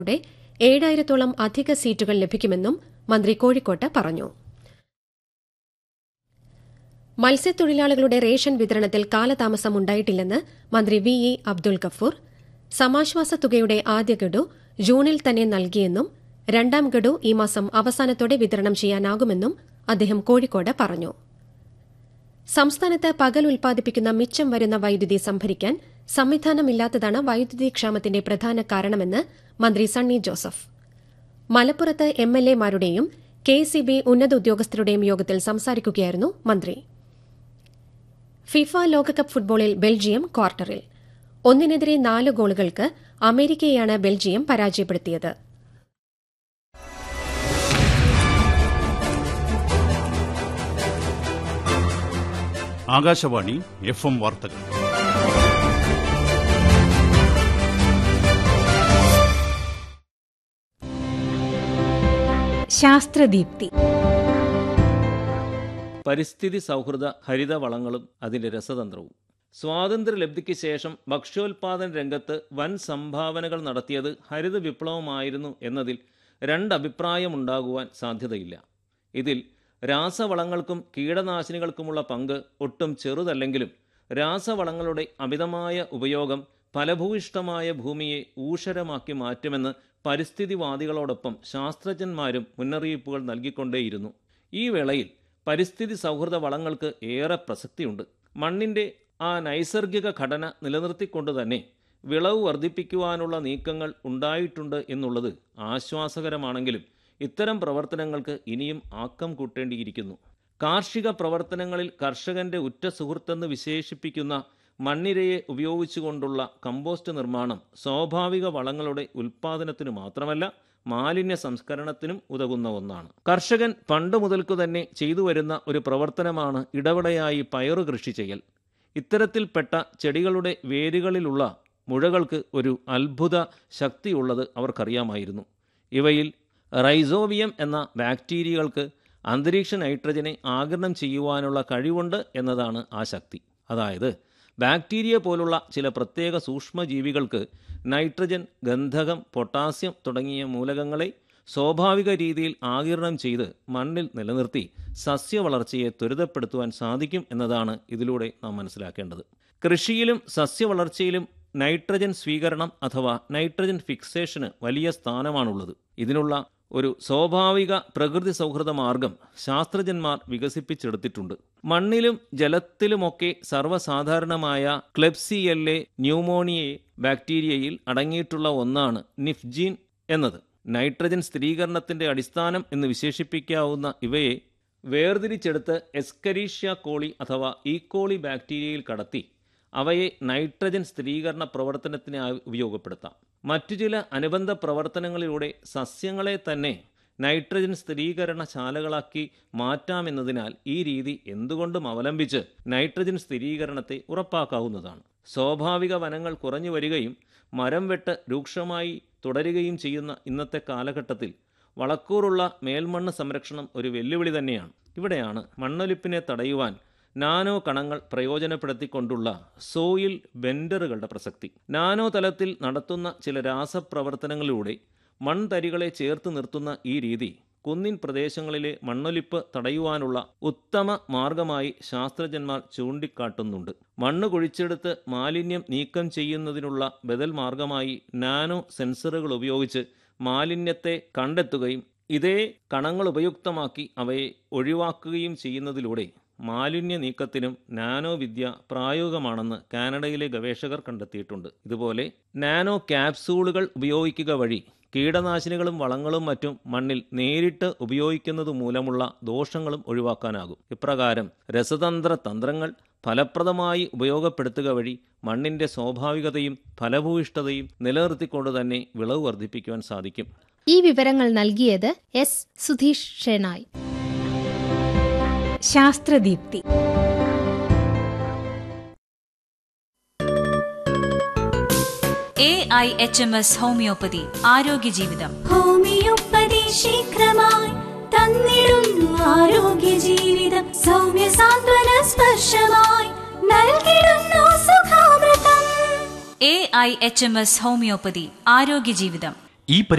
യുടെ ഏഴായിരത്തോളം അധിക സീറ്റുകൾ ലഭിക്കുമെന്നും മന്ത്രി കോഴിക്കോട്ട് പറഞ്ഞു മത്സ്യത്തൊഴിലാളികളുടെ റേഷൻ വിതരണത്തിൽ കാലതാമസം ഉണ്ടായിട്ടില്ലെന്ന് മന്ത്രി വി ഇ അബ്ദുൽ ഗഫൂർ സമാശ്വാസ തുകയുടെ ആദ്യ ഗഡു ജൂണിൽ തന്നെ നൽകിയെന്നും രണ്ടാം ഗഡു ഈ മാസം അവസാനത്തോടെ വിതരണം ചെയ്യാനാകുമെന്നും അദ്ദേഹം കോഴിക്കോട് പറഞ്ഞു സംസ്ഥാനത്ത് പകൽ ഉൽപ്പാദിപ്പിക്കുന്ന മിച്ചം വരുന്ന വൈദ്യുതി സംഭരിക്കാൻ സംവിധാനമില്ലാത്തതാണ് വൈദ്യുതി ക്ഷാമത്തിന്റെ പ്രധാന കാരണമെന്ന് മന്ത്രി സണ്ണി ജോസഫ് മലപ്പുറത്ത് എം എൽ എമാരുടെയും കെ സി ബി ഉന്നത ഉദ്യോഗസ്ഥരുടെയും യോഗത്തിൽ സംസാരിക്കുകയായിരുന്നു മന്ത്രി ഫിഫ ലോകകപ്പ് ഫുട്ബോളിൽ ബെൽജിയം ക്വാർട്ടറിൽ ഒന്നിനെതിരെ നാല് ഗോളുകൾക്ക് അമേരിക്കയെയാണ് ബെൽജിയം പരാജയപ്പെടുത്തിയത് ആകാശവാണി എഫ് എം വാർത്തകൾ ശാസ്ത്രദീപ്തി പരിസ്ഥിതി സൗഹൃദ ഹരിത വളങ്ങളും അതിന്റെ രസതന്ത്രവും സ്വാതന്ത്ര്യലബ്ധിക്ക് ശേഷം ഭക്ഷ്യോൽപാദന രംഗത്ത് വൻ സംഭാവനകൾ നടത്തിയത് ഹരിത വിപ്ലവമായിരുന്നു എന്നതിൽ രണ്ടഭിപ്രായമുണ്ടാകുവാൻ സാധ്യതയില്ല ഇതിൽ രാസവളങ്ങൾക്കും കീടനാശിനികൾക്കുമുള്ള പങ്ക് ഒട്ടും ചെറുതല്ലെങ്കിലും രാസവളങ്ങളുടെ അമിതമായ ഉപയോഗം ഫലഭൂയിഷ്ടമായ ഭൂമിയെ ഊഷരമാക്കി മാറ്റുമെന്ന് പരിസ്ഥിതിവാദികളോടൊപ്പം ശാസ്ത്രജ്ഞന്മാരും മുന്നറിയിപ്പുകൾ നൽകിക്കൊണ്ടേയിരുന്നു ഈ വേളയിൽ പരിസ്ഥിതി സൗഹൃദ വളങ്ങൾക്ക് ഏറെ പ്രസക്തിയുണ്ട് മണ്ണിൻ്റെ ആ നൈസർഗിക ഘടന നിലനിർത്തിക്കൊണ്ട് തന്നെ വിളവ് വർദ്ധിപ്പിക്കുവാനുള്ള നീക്കങ്ങൾ ഉണ്ടായിട്ടുണ്ട് എന്നുള്ളത് ആശ്വാസകരമാണെങ്കിലും ഇത്തരം പ്രവർത്തനങ്ങൾക്ക് ഇനിയും ആക്കം കൂട്ടേണ്ടിയിരിക്കുന്നു കാർഷിക പ്രവർത്തനങ്ങളിൽ കർഷകന്റെ ഉറ്റ സുഹൃത്തെന്ന് വിശേഷിപ്പിക്കുന്ന മണ്ണിരയെ ഉപയോഗിച്ചുകൊണ്ടുള്ള കമ്പോസ്റ്റ് നിർമ്മാണം സ്വാഭാവിക വളങ്ങളുടെ ഉൽപ്പാദനത്തിനു മാത്രമല്ല മാലിന്യ സംസ്കരണത്തിനും ഉതകുന്ന ഒന്നാണ് കർഷകൻ പണ്ട് മുതൽക്കു തന്നെ ചെയ്തു വരുന്ന ഒരു പ്രവർത്തനമാണ് ഇടവിളയായി പയറു കൃഷി ചെയ്യൽ ഇത്തരത്തിൽപ്പെട്ട ചെടികളുടെ വേരുകളിലുള്ള മുഴകൾക്ക് ഒരു അത്ഭുത ശക്തിയുള്ളത് അവർക്കറിയാമായിരുന്നു ഇവയിൽ റൈസോവിയം എന്ന ബാക്ടീരിയകൾക്ക് അന്തരീക്ഷ നൈട്രജനെ ആഗിരണം ചെയ്യുവാനുള്ള കഴിവുണ്ട് എന്നതാണ് ആ ശക്തി അതായത് ബാക്ടീരിയ പോലുള്ള ചില പ്രത്യേക സൂക്ഷ്മജീവികൾക്ക് നൈട്രജൻ ഗന്ധകം പൊട്ടാസ്യം തുടങ്ങിയ മൂലകങ്ങളെ സ്വാഭാവിക രീതിയിൽ ആകിരണം ചെയ്ത് മണ്ണിൽ നിലനിർത്തി സസ്യവളർച്ചയെ ത്വരിതപ്പെടുത്തുവാൻ സാധിക്കും എന്നതാണ് ഇതിലൂടെ നാം മനസ്സിലാക്കേണ്ടത് കൃഷിയിലും സസ്യവളർച്ചയിലും നൈട്രജൻ സ്വീകരണം അഥവാ നൈട്രജൻ ഫിക്സേഷന് വലിയ സ്ഥാനമാണുള്ളത് ഇതിനുള്ള ഒരു സ്വാഭാവിക പ്രകൃതി സൗഹൃദ മാർഗം ശാസ്ത്രജ്ഞന്മാർ വികസിപ്പിച്ചെടുത്തിട്ടുണ്ട് മണ്ണിലും ജലത്തിലുമൊക്കെ സർവ്വസാധാരണമായ ക്ലെപ്സിയല്ലെ ന്യൂമോണിയയെ ബാക്ടീരിയയിൽ അടങ്ങിയിട്ടുള്ള ഒന്നാണ് നിഫ്ജീൻ എന്നത് നൈട്രജൻ സ്ഥിരീകരണത്തിന്റെ അടിസ്ഥാനം എന്ന് വിശേഷിപ്പിക്കാവുന്ന ഇവയെ വേർതിരിച്ചെടുത്ത് എസ്കരീഷ്യ കോളി അഥവാ ഈക്കോളി ബാക്ടീരിയയിൽ കടത്തി അവയെ നൈട്രജൻ സ്ഥിരീകരണ പ്രവർത്തനത്തിനായി ഉപയോഗപ്പെടുത്താം മറ്റു ചില അനുബന്ധ പ്രവർത്തനങ്ങളിലൂടെ സസ്യങ്ങളെ തന്നെ നൈട്രജൻ സ്ഥിരീകരണ ശാലകളാക്കി മാറ്റാമെന്നതിനാൽ ഈ രീതി എന്തുകൊണ്ടും അവലംബിച്ച് നൈട്രജൻ സ്ഥിരീകരണത്തെ ഉറപ്പാക്കാവുന്നതാണ് സ്വാഭാവിക വനങ്ങൾ കുറഞ്ഞു വരികയും മരം വെട്ട് രൂക്ഷമായി തുടരുകയും ചെയ്യുന്ന ഇന്നത്തെ കാലഘട്ടത്തിൽ വളക്കൂറുള്ള മേൽമണ്ണ് സംരക്ഷണം ഒരു വെല്ലുവിളി തന്നെയാണ് ഇവിടെയാണ് മണ്ണൊലിപ്പിനെ തടയുവാൻ നാനോ കണങ്ങൾ പ്രയോജനപ്പെടുത്തിക്കൊണ്ടുള്ള സോയിൽ ബെൻഡറുകളുടെ പ്രസക്തി നാനോ തലത്തിൽ നടത്തുന്ന ചില രാസപ്രവർത്തനങ്ങളിലൂടെ മൺതരികളെ ചേർത്ത് നിർത്തുന്ന ഈ രീതി കുന്നിൻ പ്രദേശങ്ങളിലെ മണ്ണൊലിപ്പ് തടയുവാനുള്ള ഉത്തമ മാർഗമായി ശാസ്ത്രജ്ഞന്മാർ ചൂണ്ടിക്കാട്ടുന്നുണ്ട് മണ്ണ് കുഴിച്ചെടുത്ത് മാലിന്യം നീക്കം ചെയ്യുന്നതിനുള്ള ബദൽ മാർഗമായി നാനോ സെൻസറുകൾ ഉപയോഗിച്ച് മാലിന്യത്തെ കണ്ടെത്തുകയും ഇതേ കണങ്ങൾ ഉപയുക്തമാക്കി അവയെ ഒഴിവാക്കുകയും ചെയ്യുന്നതിലൂടെ മാലിന്യ നീക്കത്തിനും നാനോ വിദ്യ പ്രായോഗികമാണെന്ന് കാനഡയിലെ ഗവേഷകർ കണ്ടെത്തിയിട്ടുണ്ട് ഇതുപോലെ നാനോ ക്യാപ്സൂളുകൾ ഉപയോഗിക്കുക വഴി കീടനാശിനികളും വളങ്ങളും മറ്റും മണ്ണിൽ നേരിട്ട് ഉപയോഗിക്കുന്നത് മൂലമുള്ള ദോഷങ്ങളും ഒഴിവാക്കാനാകും ഇപ്രകാരം രസതന്ത്ര തന്ത്രങ്ങൾ ഫലപ്രദമായി ഉപയോഗപ്പെടുത്തുക വഴി മണ്ണിന്റെ സ്വാഭാവികതയും ഫലഭൂയിഷ്ഠതയും നിലനിർത്തിക്കൊണ്ട് തന്നെ വിളവ് വർദ്ധിപ്പിക്കുവാൻ സാധിക്കും ഈ വിവരങ്ങൾ നൽകിയത് എസ് സുധീഷ് ഷെനായ് ശാസ്ത്രദീപ്തി A I H M S homoeopathy ആരോഗ്യ ജീവിതം ഹോമിയോപ്പതി ശീഘ്രമായി തന്നിടുന്നു ആരോഗ്യ ജീവിതം സൗമ്യ സാന്ത്വന സ്പർശമായി നൽകിടുന്നു സുഖാമൃതം A I H M S homoeopathy ആരോഗ്യ ജീവിതം ഈ